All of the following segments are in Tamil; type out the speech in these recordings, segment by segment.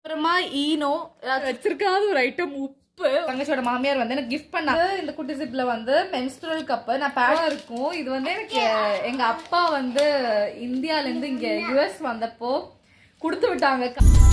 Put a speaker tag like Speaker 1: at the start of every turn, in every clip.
Speaker 1: அப்புறமா ஈனோ வச்சிருக்காத ஒரு ஐட்டம் உப்பு தங்கச்சியோட மாமியார் வந்து எனக்கு கிஃப்ட் பண்ணாங்க இந்த குட்டி ஜிப்ல வந்து மென்ஸ்ட்ரல் கப்பு நான் பேடா இருக்கும் இது வந்து எனக்கு எங்க அப்பா வந்து இந்தியால இருந்து இங்க யுஎஸ் வந்தப்போ கொடுத்து விட்டாங்க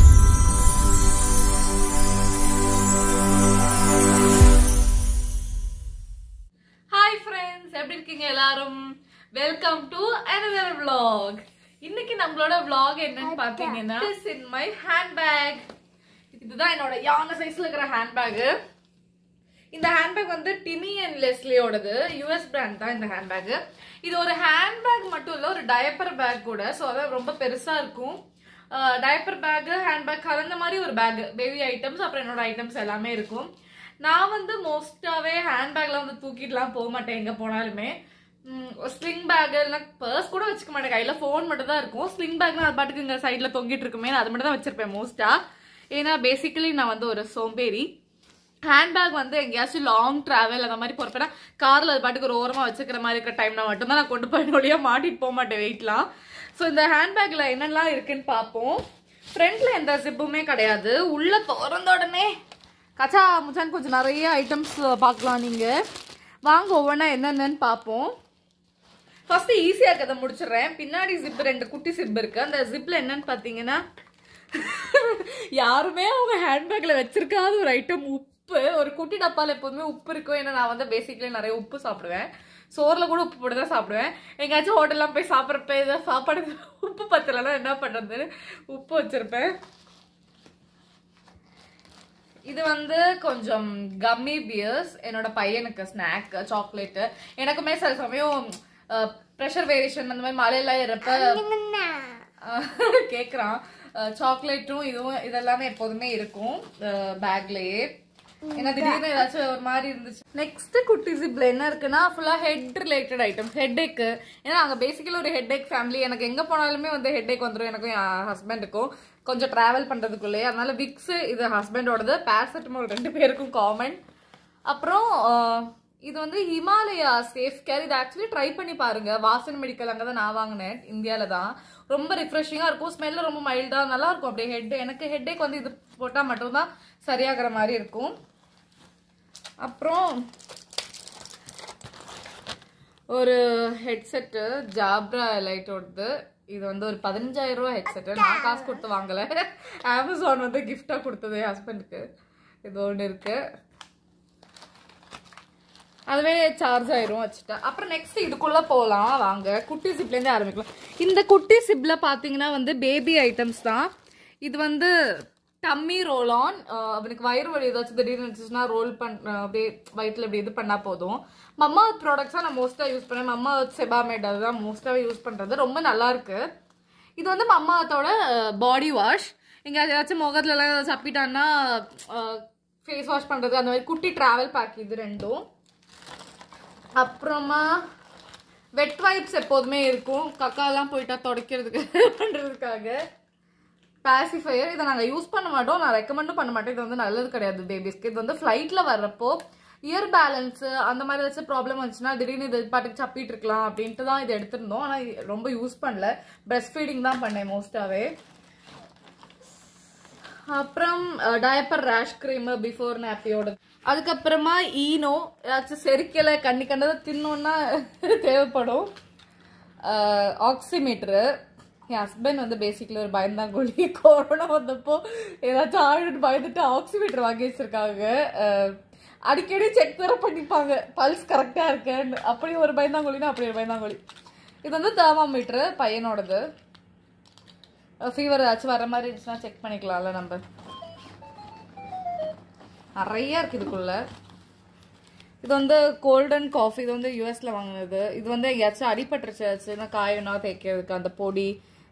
Speaker 1: ஹாய் ஃப்ரெண்ட்ஸ் எப்படி இருக்கீங்க எல்லாரும் வெல்கம் டு another vlog இன்னைக்கு நம்மளோட vlog என்னன்னு பாத்தீங்கன்னா இஸ் இன் மை ஹேண்ட்பேக் இதுதான் என்னோட யானை சைஸ்ல இருக்கிற ஹேண்ட்பேக் இந்த ஹேண்ட்பேக் வந்து டிமி அண்ட் லெஸ்லியோடது யூஎஸ் பிராண்ட் தான் இந்த ஹேண்ட்பேக் இது ஒரு ஹேண்ட்பேக் மட்டும் இல்ல ஒரு டயப்பர் பேக் கூட ஸோ அதான் ரொம்ப பெருசா இருக்கும் டயப்பர் பேக் ஹேண்ட்பேக் கலந்த மாதிரி ஒரு பேக் பேபி ஐட்டம்ஸ் அப்புறம் என்னோட ஐட்டம்ஸ் எல்லாமே இருக்கும் நான் வந்து மோஸ்டாவே ஹேண்ட்பேக்ல வந்து தூக்கிட்டுலாம் போக மாட்டேன் எங்க போனாலுமே ஸ்லிங் பேக் இல்லைனா பர்ஸ் கூட வச்சுக்க மாட்டேன் கையில ஃபோன் மட்டும் தான் இருக்கும் ஸ்லிங் பேக்னா அது பாட்டுக்கு இங்க சைட்ல தொங்கிட்டு இருக்குமே நான் அது மட்டும் தான் வச்சிருப்பேன் மோஸ்டா ஏன்னா பேசிக்கலி நான் வந்து ஒரு சோம்பேறி ஹேண்ட்பேக் வந்து எங்கேயாச்சும் லாங் டிராவல் அந்த மாதிரி போறப்ப கார்ல அது பாட்டுக்கு ஒரு ஓரமா வச்சுக்கிற மாதிரி இருக்கிற டைம்ல மட்டும்தான் நான் கொண்டு போய் வழியா மாட்டிட்டு போக மாட்டேன் வெயிட்லாம் ஸோ இந்த ஹேண்ட்பேக்ல என்னெல்லாம் இருக்குன்னு பார்ப்போம் ஃப்ரண்ட்ல எந்த ஜிப்புமே கிடையாது உள்ள திறந்த உடனே கச்சா முச்சான் கொஞ்சம் நிறைய ஐட்டம்ஸ் பார்க்கலாம் நீங்க வாங்க ஒவ்வொன்றா என்னென்னு பார்ப்போம் ஃபர்ஸ்ட் ஈஸியாக கதை முடிச்சிடுறேன் பின்னாடி ஜிப் ரெண்டு குட்டி ஜிப் இருக்கு அந்த ஜிப்ல என்னன்னு பார்த்தீங்கன்னா யாருமே அவங்க ஹேண்ட்பேக்ல வச்சிருக்காத ஒரு ஐட்டம் உப்பு ஒரு குட்டி டப்பால எப்போதுமே உப்பு இருக்கும் ஏன்னா நான் வந்து பேசிக்கலி நிறைய உப்பு சாப்பிடுவேன் சோறுல கூட உப்பு போட்டு தான் சாப்பிடுவேன் எங்கேயாச்சும் ஹோட்டல்லாம் போய் சாப்பிட்றப்ப இதை சாப்பாடு உப்பு பத்தலைன்னா என்ன பண்றது உப்பு வச்சிருப்பேன் இது வந்து கொஞ்சம் கம்மி பியர்ஸ் என்னோட பையனுக்கு ஸ்நாக் சாக்லேட்டு எனக்குமே சில சமயம் ப்ரெஷர் வேரியேஷன் அந்த மாதிரி மழையில இருப்ப கேக்குறான் சாக்லேட்டும் இதுவும் இதெல்லாமே எப்போதுமே இருக்கும் பேக்லயே ஏன்னா திடீர்னு ஏதாச்சும் ஒரு மாதிரி இருந்துச்சு நெக்ஸ்ட் குட்டி ஜிப்ல என்ன இருக்குன்னா ஃபுல்லா ஹெட் ரிலேட்டட் ஐட்டம்ஸ் ஹெட் ஏக்கு ஏன்னா அங்க பேசிக்கலி ஒரு ஹெட் ஏக் ஃபேமிலி எனக்கு எங்க போனாலுமே வந்து ஹெட் ஏக் வந்துடும் எனக்கும் என் ஹஸ்பண்டுக்கும் கொஞ்சம் டிராவல் பண்றதுக்குள்ளே அதனால விக்ஸ் இது ஹஸ்பண்டோடது பேரசெட்டமால் ரெண்டு பேருக்கும் காமன் அப்புறம் இது வந்து ஹிமாலயா சேஃப் கேர் இது ஆக்சுவலி ட்ரை பண்ணி பாருங்க வாசன் மெடிக்கல் அங்கே தான் நான் வாங்கினேன் இந்தியாவில தான் ரொம்ப ரிஃப்ரெஷிங்காக இருக்கும் ஸ்மெல்லு ரொம்ப மைல்டாக நல்லா இருக்கும் அப்படியே ஹெட் எனக்கு ஹெட்டேக் வந்து இது போட்டால் மட்டும்தான் சரியாகிற மாதிரி இருக்கும் அப்புறம் ஒரு ஹெட்செட்டு ஜாப்ரா லைட்டோடது இது வந்து ஒரு பதினஞ்சாயிரம் ரூபா ஹெட்செட்டு நான் காசு கொடுத்து வாங்கலை அமேசான் வந்து கிஃப்டாக கொடுத்தது என் ஹஸ்பண்டுக்கு இது ஒன்று இருக்கு அதுவே சார்ஜ் ஆயிரும் வச்சுட்டேன் அப்புறம் நெக்ஸ்ட் இதுக்குள்ள போகலாம் வாங்க குட்டி சிப்லேருந்தே ஆரம்பிக்கலாம் இந்த குட்டி சிப்ல பார்த்தீங்கன்னா வந்து பேபி ஐட்டம்ஸ் தான் இது வந்து டம்மி ரோல் ஆன் அவனுக்கு வயிறு வலி ஏதாச்சும் திடீர்னு இருந்துச்சுன்னா ரோல் பண்ண அப்படியே வயிற்றுல இப்படி இது பண்ணால் போதும் மம்மா ப்ராடக்ட்ஸாக நான் மோஸ்ட்டாக யூஸ் பண்ணேன் மம்மா செபாமேட் அதுதான் மோஸ்ட்டாகவே யூஸ் பண்ணுறது ரொம்ப நல்லா இருக்கு இது வந்து மம்மாத்தோட பாடி வாஷ் எங்கேயாச்சும் ஏதாச்சும் முகத்துலலாம் ஏதாச்சும் சப்பிட்டான்னா ஃபேஸ் வாஷ் பண்ணுறது அந்த மாதிரி குட்டி ட்ராவல் பேக் இது ரெண்டும் அப்புறமா வெட் வைப்ஸ் எப்போதுமே இருக்கும் கக்காலாம் போயிட்டா துடைக்கிறதுக்கு பண்ணுறதுக்காக பாசிஃபையர் இதை நாங்கள் யூஸ் பண்ண மாட்டோம் நான் ரெக்கமெண்டும் பண்ண மாட்டேன் இது வந்து நல்லது கிடையாது பேபிஸ்க்கு இது வந்து ஃப்ளைட்டில் வர்றப்போ இயர் பேலன்ஸு அந்த மாதிரி ஏதாச்சும் ப்ராப்ளம் வந்துச்சுன்னா திடீர்னு இது பாட்டுக்கு சப்பிட்டு இருக்கலாம் அப்படின்ட்டு தான் இது எடுத்திருந்தோம் ஆனால் ரொம்ப யூஸ் பண்ணல பிரஸ்ட் ஃபீடிங் தான் பண்ணேன் மோஸ்ட்டாகவே அப்புறம் டயப்பர் ரேஷ் க்ரீம் பிஃபோர் நாப்பியோட அதுக்கப்புறமா ஈனோ ஏதாச்சும் செரிக்கலை கண்ணி கண்டதை தின்னோன்னா தேவைப்படும் ஆக்சிமீட்ரு என் ஹஸ்பண்ட் வந்து பேசிக்கலி ஒரு பயந்தாங்கோலி கொரோனா வந்தப்போ ஏதாச்சும் ஆழ்னு பயந்துட்டு ஆக்சிமீட்டர் வாங்கி வச்சிருக்காங்க அடிக்கடி செக் வேற பண்ணிப்பாங்க பல்ஸ் கரெக்டாக இருக்குன்னு அப்படி ஒரு பயந்தாங்கோலினா அப்படி ஒரு பயந்தாங்கோலி இது வந்து தெர்மாமீட்ரு பையனோடது ஃபீவர் ஏதாச்சும் வர மாதிரி இருந்துச்சுன்னா செக் பண்ணிக்கலாம்ல நம்ம நிறைய இருக்கு இதுக்குள்ள இது வந்து கோல்டன் காஃபி இது வந்து யூஎஸ்ல வாங்கினது இது வந்து எங்கேயாச்சும் அடிபட்டுருச்சு காயனா தேய்க்கிறதுக்கு அந்த பொடி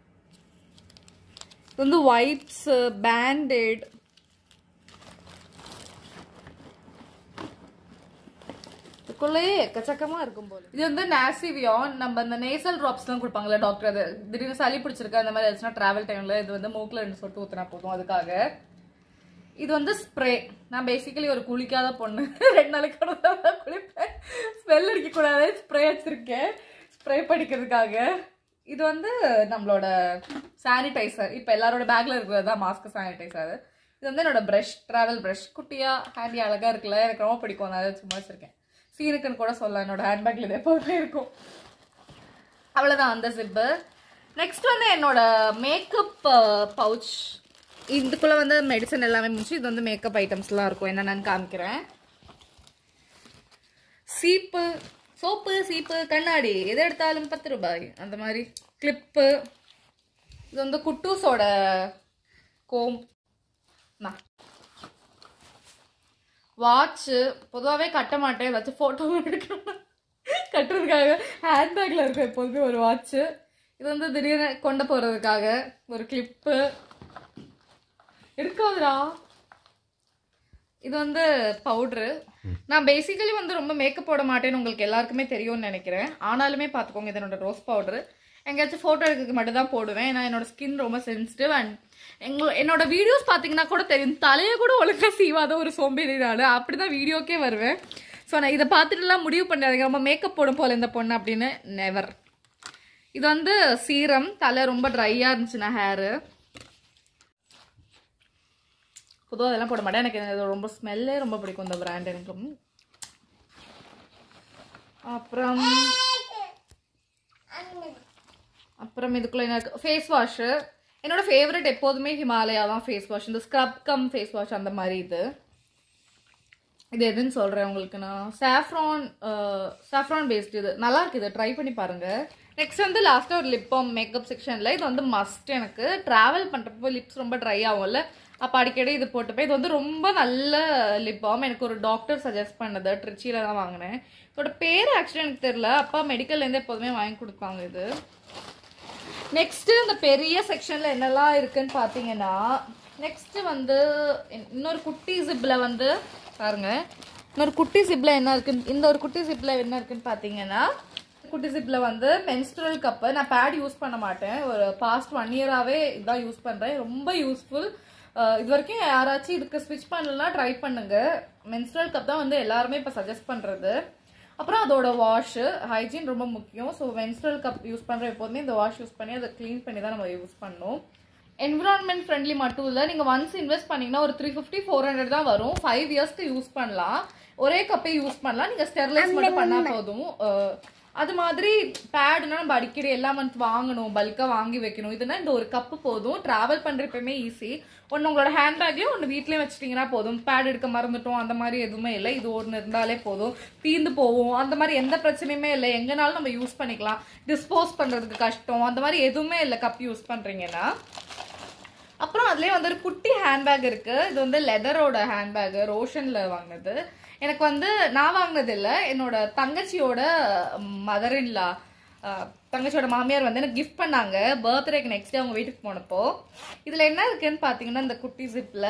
Speaker 1: இது வந்து வைப்ஸ் பேண்டேட் இதுக்குள்ளேயே எக்கச்சக்கமா இருக்கும் போல இது வந்து நாசிவியான் நம்ம இந்த நேசல் ட்ராப்ஸ் எல்லாம் கொடுப்பாங்கல்ல டாக்டர் அது திடீர்னு சளி பிடிச்சிருக்கு அந்த மாதிரி ஆச்சுன்னா டிராவல் டைம்ல இது வந்து மூக்குல ரெண்டு சொட்டு ஊத்தினா போதும் அதுக்காக இது வந்து ஸ்ப்ரே நான் பேசிக்கலி ஒரு குளிக்காத பொண்ணு ரெண்டு நாளைக்கு கூட தான் குளிப்பேன் ஸ்மெல் அடிக்க கூடாது ஸ்ப்ரே வச்சிருக்கேன் ஸ்ப்ரே படிக்கிறதுக்காக இது வந்து நம்மளோட சானிடைசர் இப்போ எல்லாரோட பேக்ல இருக்கிறது தான் மாஸ்க் சானிடைசர் இது வந்து என்னோட ப்ரஷ் ட்ராவல் ப்ரஷ் குட்டியா ஹேண்டி அழகா இருக்குல்ல எனக்கு ரொம்ப பிடிக்கும் அதனால சும்மா வச்சிருக்கேன் சீனுக்குன்னு கூட சொல்லலாம் என்னோட ஹேண்ட்பேக்ல இது எப்போதுமே இருக்கும் அவ்வளோதான் அந்த ஜிப்பு நெக்ஸ்ட் வந்து என்னோட மேக்கப் பவுச் இதுக்குள்ள வந்து மெடிசன் எல்லாமே முடிச்சு இது வந்து மேக்கப் ஐட்டம்ஸ்லாம் இருக்கும் என்னென்னு காமிக்கிறேன் சீப்பு சோப்பு சீப்பு கண்ணாடி எது எடுத்தாலும் பத்து ரூபாய் அந்த மாதிரி கிளிப்பு இது வந்து குட்டூஸோட கோம் வாட்ச்சு பொதுவாகவே கட்ட மாட்டேன் ஏதாச்சும் ஃபோட்டோ எடுக்கணும் கட்டுறதுக்காக ஹேண்ட்பேக்கில் இருக்கும் எப்போதுமே ஒரு வாட்ச்சு இது வந்து திடீர்னு கொண்டு போகிறதுக்காக ஒரு கிளிப்பு இருக்காதுடா இது வந்து பவுட்ரு நான் பேசிக்கலி வந்து ரொம்ப மேக்கப் போட மாட்டேன்னு உங்களுக்கு எல்லாருக்குமே தெரியும்னு நினைக்கிறேன் ஆனாலுமே பார்த்துக்கோங்க இது என்னோட ரோஸ் பவுட்ரு எங்கேயாச்சும் ஃபோட்டோ எடுக்கிறதுக்கு மட்டும் தான் போடுவேன் ஏன்னா என்னோட ஸ்கின் ரொம்ப சென்சிட்டிவ் அண்ட் எங்க என்னோட வீடியோஸ் பார்த்தீங்கன்னா கூட தெரியும் தலையை கூட ஒழுங்காக சீவாத ஒரு சோம்பேறி நான் அப்படி தான் வீடியோக்கே வருவேன் ஸோ நான் இதை பார்த்துட்டுலாம் முடிவு பண்ணாதீங்க ரொம்ப மேக்கப் போடும் போல இந்த பொண்ணு அப்படின்னு நெவர் இது வந்து சீரம் தலை ரொம்ப ட்ரையாக இருந்துச்சுன்னா ஹேரு பொதுவாக அதெல்லாம் போட மாட்டேன் எனக்கு இது ரொம்ப ஸ்மெல்லே ரொம்ப பிடிக்கும் இந்த பிராண்ட் எனக்கு ரொம்ப. அப்புறம் அப்புறம் இதுக்குள்ள எனக்கு ஃபேஸ் வாஷு என்னோட ஃபேவரட் எப்போதுமே ஹிமாலயா தான் ஃபேஸ் வாஷ் இந்த ஸ்க்ரப் கம் ஃபேஸ் வாஷ் அந்த மாதிரி இது இது எதுன்னு சொல்கிறேன் உங்களுக்கு நான் சாஃப்ரான் சாஃப்ரான் பேஸ்ட் இது நல்லா இருக்கு இது ட்ரை பண்ணி பாருங்க நெக்ஸ்ட் வந்து லாஸ்ட்டாக ஒரு லிப் பாம் மேக்கப் செக்ஷனில் இது வந்து மஸ்ட் எனக்கு ட்ராவல் பண்ணுறப்போ லிப்ஸ் ரொம்ப ட்ரை ஆகும்ல அப்போ அடிக்கடி இது போட்டுப்பேன் இது வந்து ரொம்ப நல்ல லிப் பாம் எனக்கு ஒரு டாக்டர் சஜஸ்ட் பண்ணது ட்ரிச்சியில் தான் வாங்கினேன் இதோட பேர் ஆக்சுவலி எனக்கு தெரியல அப்பா மெடிக்கல்லேருந்து எப்போதுமே வாங்கி கொடுப்பாங்க இது நெக்ஸ்ட் இந்த பெரிய செக்ஷன்ல என்னெல்லாம் இருக்குன்னு பாத்தீங்கன்னா நெக்ஸ்ட் வந்து இன்- இன்னொரு குட்டி ஜிப்ல வந்து பாருங்க இன்னொரு குட்டி ஜிப்ல என்ன இருக்குன்னு இந்த ஒரு குட்டி ஜிப்ல என்ன இருக்குன்னு பாத்தீங்கன்னா குட்டி ஜிப்ல வந்து மென்ஸ்ட்ரல் கப்பு நான் பேட் யூஸ் பண்ண மாட்டேன் ஒரு பாஸ்ட் ஒன் இயராகவே இதான் யூஸ் பண்றேன் ரொம்ப யூஸ்ஃபுல் இது வரைக்கும் யாராச்சும் இதுக்கு ஸ்விட்ச் பண்ணலன்னா ட்ரை பண்ணுங்க மென்ஸ்ட்ரல் கப் தான் வந்து எல்லாருமே இப்போ சஜஸ்ட் பண்றது அப்புறம் அதோட வாஷு ஹைஜீன் ரொம்ப முக்கியம் ஸோ menstrual கப் யூஸ் பண்ணுற எப்போதுமே இந்த வாஷ் யூஸ் பண்ணி அதை க்ளீன் பண்ணி தான் நம்ம யூஸ் பண்ணணும் என்விரான்மெண்ட் ஃப்ரெண்ட்லி மட்டும் இல்லை நீங்கள் ஒன்ஸ் இன்வெஸ்ட் பண்ணீங்கன்னா ஒரு த்ரீ ஃபிஃப்டி ஃபோர் ஹண்ட்ரட் தான் வரும் ஃபைவ் இயர்ஸ்க்கு யூஸ் பண்ணலாம் ஒரே கப்பே யூஸ் பண்ணலாம் நீங்கள் ஸ்டெர்லைஸ் மட்டும் பண்ணால் போதும் அஹ், அது மாதிரி பேடுனா நம்ம அடிக்கடி எல்லா மந்த் வாங்கணும் பல்காக வாங்கி வைக்கணும் இதுனா இந்த ஒரு கப்பு போதும் ட்ராவல் பண்ணுறப்பயுமே ஈஸி ஒன்று உங்களோட ஹேண்ட்பேக்லேயும் ஒன்று வீட்லேயும் வச்சிட்டிங்கன்னா போதும் பேட் எடுக்க மறந்துட்டோம் அந்த மாதிரி எதுவுமே இல்லை இது ஒன்று இருந்தாலே போதும் தீந்து போகும் அந்த மாதிரி எந்த பிரச்சனையுமே இல்லை எங்கனாலும் நம்ம யூஸ் பண்ணிக்கலாம் டிஸ்போஸ் பண்ணுறதுக்கு கஷ்டம் அந்த மாதிரி எதுவுமே இல்லை கப் யூஸ் பண்ணுறீங்கன்னா அப்புறம் அதுலேயே வந்து ஒரு குட்டி ஹேண்ட்பேக் இருக்கு இது வந்து லெதரோட ஹேண்ட்பேக் ரோஷன்ல வாங்கினது எனக்கு வந்து நான் வாங்கினது இல்லை என்னோட தங்கச்சியோட மதர் இன்லா தங்கச்சியோட மாமியார் வந்து எனக்கு கிஃப்ட் பண்ணாங்க பர்த்டேக்கு நெக்ஸ்ட் டே அவங்க வீட்டுக்கு போனப்போ இதில் என்ன இருக்குன்னு பார்த்தீங்கன்னா இந்த குட்டி ஜிப்பில்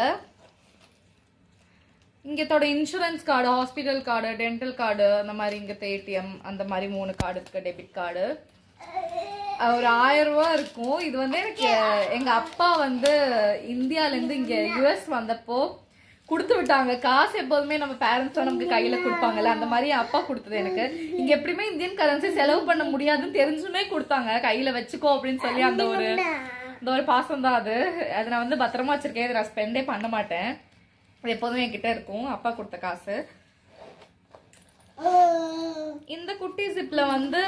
Speaker 1: இங்கத்தோட insurance card hospital card dental card அந்த மாதிரி இங்கத்த ஏடிஎம் அந்த மாதிரி மூணு கார்டு இருக்கு டெபிட் கார்டு ஒரு ஆயிரம் ரூபாய் இருக்கும் இது வந்து எனக்கு எங்க அப்பா வந்து இந்தியால இருந்து இங்க யுஎஸ் வந்தப்போ கொடுத்து விட்டாங்க காசு எப்போதுமே நம்ம பேரண்ட்ஸ் நமக்கு கையில கொடுப்பாங்கல்ல அந்த மாதிரி என் அப்பா கொடுத்தது எனக்கு இங்க எப்படியுமே இந்தியன் கரன்சி செலவு பண்ண முடியாதுன்னு தெரிஞ்சுமே கொடுத்தாங்க கையில வச்சுக்கோ அப்படின்னு சொல்லி அந்த ஒரு அந்த ஒரு பாசம் தான் அது அதை நான் வந்து பத்திரமா வச்சிருக்கேன் இதை நான் ஸ்பெண்டே பண்ண மாட்டேன் அது எப்போதுமே என்கிட்ட இருக்கும் அப்பா கொடுத்த காசு இந்த குட்டி ஜிப்ல வந்து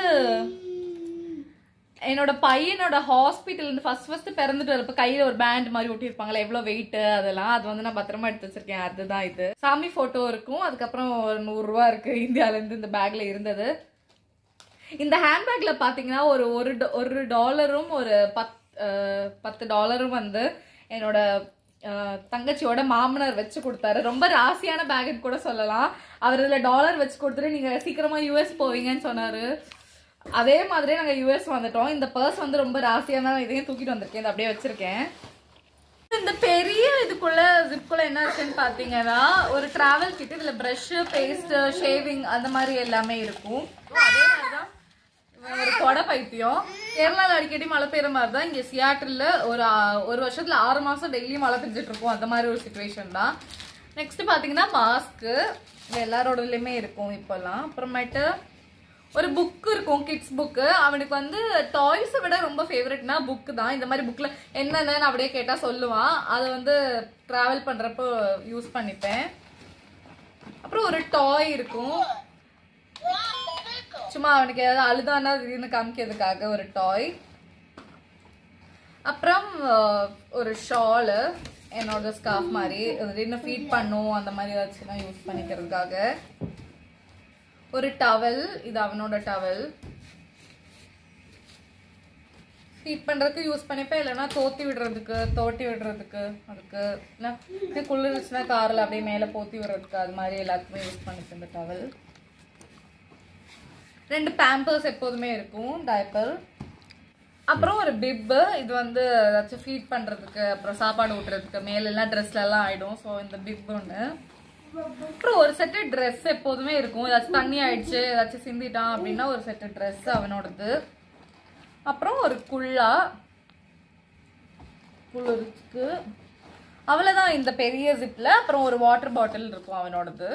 Speaker 1: என்னோட பையனோட ஹாஸ்பிட்டல் இருந்து ஃபர்ஸ்ட் ஃபர்ஸ்ட் பிறந்துட்டு வரப்ப கையில ஒரு பேண்ட் மாதிரி ஒட்டியிருப்பாங்களா எவ்வளவு வெயிட் அதெல்லாம் அது வந்து நான் பத்திரமா எடுத்து வச்சிருக்கேன் அதுதான் இது சாமி போட்டோ இருக்கும் அதுக்கப்புறம் ஒரு நூறு ரூபா இருக்கு இந்தியால இருந்து இந்த பேக்ல இருந்தது இந்த ஹேண்ட்பேக்ல பாத்தீங்கன்னா ஒரு ஒரு do- ஒரு டாலரும் ஒரு பத் அஹ், பத்து டாலரும் வந்து என்னோட அஹ், தங்கச்சியோட மாமனார் வச்சு கொடுத்தாரு ரொம்ப ராசியான பேக்குன்னு கூட சொல்லலாம் அவர் இதுல டாலர் வச்சு கொடுத்துட்டு நீங்க சீக்கிரமா யூஎஸ் போவீங்கன்னு சொன்னாரு அதே மாதிரியே நாங்க யூஎஸ் வந்துட்டோம் இந்த பர்ஸ் வந்து ரொம்ப ராசியான இதையும் தூக்கிட்டு வந்திருக்கேன் இதை அப்படியே வச்சிருக்கேன் இந்த பெரிய இதுக்குள்ள ஜிப்குள்ள என்ன இருக்குன்னு பாத்தீங்கன்னா ஒரு டிராவல் கிட் இதுல பிரஷ் பேஸ்ட் ஷேவிங் அந்த மாதிரி எல்லாமே இருக்கும் அதே மாதிரிதான் இவன் ஒரு கொடை பைத்தியம் கேரளால அடிக்கடி மழை பெய்யுற மாதிரி தான் இங்க சியாட்டில் ஒரு ஆ- ஒரு வருஷத்துல ஆறு மாசம் டெய்லி மழை பெஞ்சிட்டு இருக்கும் அந்த மாதிரி ஒரு சுச்சுவேஷன் தான் நெக்ஸ்ட் பாத்தீங்கன்னா மாஸ்க்கு எல்லாரோடதுலயுமே இருக்கும் இப்போல்லாம் அப்புறமேட்டு ஒரு புக் இருக்கும் கிட்ஸ் புக்கு அவனுக்கு வந்து டாய்ஸை விட ரொம்ப ஃபேவரட்னா புக்கு தான் இந்த மாதிரி புக்கில் என்னென்னு அப்படியே கேட்டால் சொல்லுவான் அதை வந்து ட்ராவல் பண்ணுறப்போ யூஸ் பண்ணிப்பேன் அப்புறம் ஒரு டாய் இருக்கும் சும்மா அவனுக்கு ஏதாவது அழுதானா திடீர்னு காமிக்கிறதுக்காக ஒரு டாய் அப்புறம் அஹ், ஒரு ஷாலு என்னோட ஸ்கார்ஃப் மாதிரி அது திடீர்னு ஃபீட் பண்ணும் அந்த மாதிரி ஏதாச்சும் யூஸ் பண்ணிக்கிறதுக்காக ஒரு டவல் இது அவனோட டவல் ஹீட் பண்றதுக்கு யூஸ் பண்ணிப்பேன் இல்லைன்னா தோத்தி விடுறதுக்கு தோட்டி விடுறதுக்கு அதுக்கு இல்லை குளிர்ச்சுன்னா காரில் அப்படியே மேலே போத்தி விடுறதுக்கு அது மாதிரி எல்லாத்துக்குமே யூஸ் பண்ணிப்பேன் இந்த டவல் ரெண்டு பேம்பர்ஸ் எப்போதுமே இருக்கும் டயப்பர் அப்புறம் ஒரு பிப்பு இது வந்து ஏதாச்சும் ஃபீட் பண்ணுறதுக்கு அப்புறம் சாப்பாடு ஊட்டுறதுக்கு மேலெல்லாம் ட்ரெஸ்ல எல்லாம் ஆயிடும் ஸோ இந்த பிப் ஒன்று அப்புறம் ஒரு செட்டு ட்ரெஸ் எப்போதுமே இருக்கும் ஏதாச்சும் தண்ணி ஆயிடுச்சு ஏதாச்சும் சிந்திட்டான் அப்படின்னா ஒரு செட்டு ட்ரெஸ் அவனோடது அப்புறம் ஒரு குள்ளா குளிருக்கு அவ்வளோதான் இந்த பெரிய ஜிப்ல அப்புறம் ஒரு வாட்டர் பாட்டில் இருக்கும் அவனோடது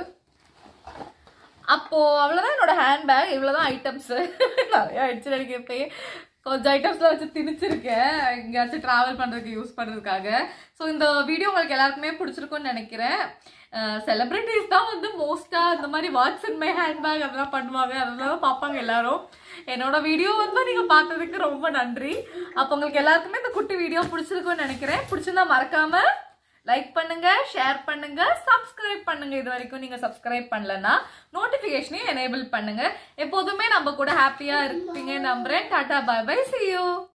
Speaker 1: அப்போ அவ்வளோதான் என்னோட ஹேண்ட்பேக் இவ்வளோதான் ஐட்டம்ஸ் நிறைய ஆயிடுச்சு எனக்கு இப்பயே கொஞ்சம் ஐட்டம்ஸ்லாம் வச்சு திணிச்சிருக்கேன் எங்கேயாச்சும் ட்ராவல் பண்ணுறதுக்கு யூஸ் பண்ணுறதுக்காக ஸோ இந்த வீடியோ உங்களுக்கு எல்லாருக்குமே பிடிச்சிருக்கும்னு நினைக்கிறேன் செலிப்ரிட்டிஸ் தான் வந்து மோஸ்ட்டாக இந்த மாதிரி வாட்ஸ் இன் மை ஹேண்ட்பேக் அதெல்லாம் பண்ணுவாங்க அதெல்லாம் தான் பார்ப்பாங்க எல்லாரும் என்னோட வீடியோ வந்து நீங்கள் பார்த்ததுக்கு ரொம்ப நன்றி அப்போ உங்களுக்கு எல்லாருக்குமே இந்த குட்டி வீடியோ பிடிச்சிருக்கும்னு நினைக்கிறேன் பிடிச்சிருந்தா மறக்காம லைக் பண்ணுங்க ஷேர் பண்ணுங்க சப்ஸ்கிரைப் பண்ணுங்க இது வரைக்கும் நீங்க சப்ஸ்கிரைப் பண்ணலன்னா நோட்டிபிகேஷனையும் எனேபிள் பண்ணுங்க எப்போதுமே நம்ம கூட ஹாப்பியா இருப்பீங்க நம்புறேன் டாடா பை பை see you